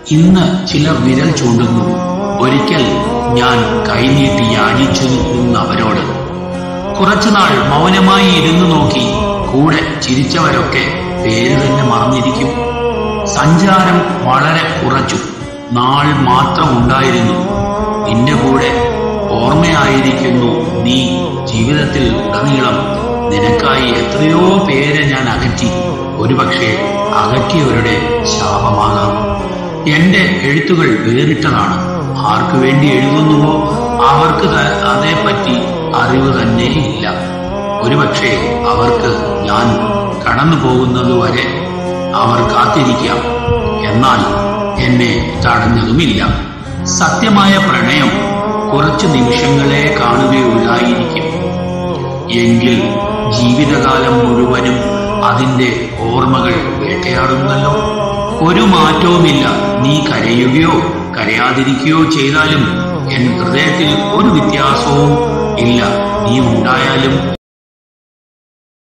ഇന്ന് ചിലർ വിരൽ ചൂണ്ടുന്നു ഒരിക്കൽ ഞാൻ കൈനീട്ടി യാചിച്ചിരുന്നവരോട് കുറച്ചുനാൾ മൗനമായി ഇരുന്നു നോക്കി കൂടെ ചിരിച്ചവരൊക്കെ പേര് തന്നെ മറന്നിരിക്കും സഞ്ചാരം വളരെ കുറച്ചു നാൾ മാത്രം ഉണ്ടായിരുന്നു നിന്റെ കൂടെ ഓർമ്മയായിരിക്കുന്നു നീ ജീവിതത്തിൽ ഉടനീളം നിനക്കായി എത്രയോ പേരെ ഞാൻ അകറ്റി ഒരുപക്ഷെ അകറ്റിയവരുടെ ശാപമാകാം എന്റെ എഴുത്തുകൾ വേറിട്ടതാണ് ആർക്കു വേണ്ടി എഴുതുന്നുവോ അവർക്ക് ത- അതേപ്പറ്റി അറിവ് തന്നെ ഇല്ല ഒരുപക്ഷെ അവർക്ക് ഞാൻ കടന്നു പോകുന്നതുവരെ അവർ കാത്തിരിക്കാം എന്നാൽ എന്നെ തടഞ്ഞതുമില്ല സത്യമായ പ്രണയം കുറച്ചു നിമിഷങ്ങളെ കാണുകയുള്ളായിരിക്കും എങ്കിൽ ജീവിതകാലം മുഴുവനും അതിന്റെ ഓർമ്മകൾ വേട്ടയാടുന്നല്ലോ ഒരു മാറ്റവുമില്ല നീ കരയുകയോ കരയാതിരിക്കുകയോ ചെയ്താലും എൻ ഹൃദയത്തിൽ ഒരു വ്യത്യാസവും ഇല്ല നീ ഉണ്ടായാലും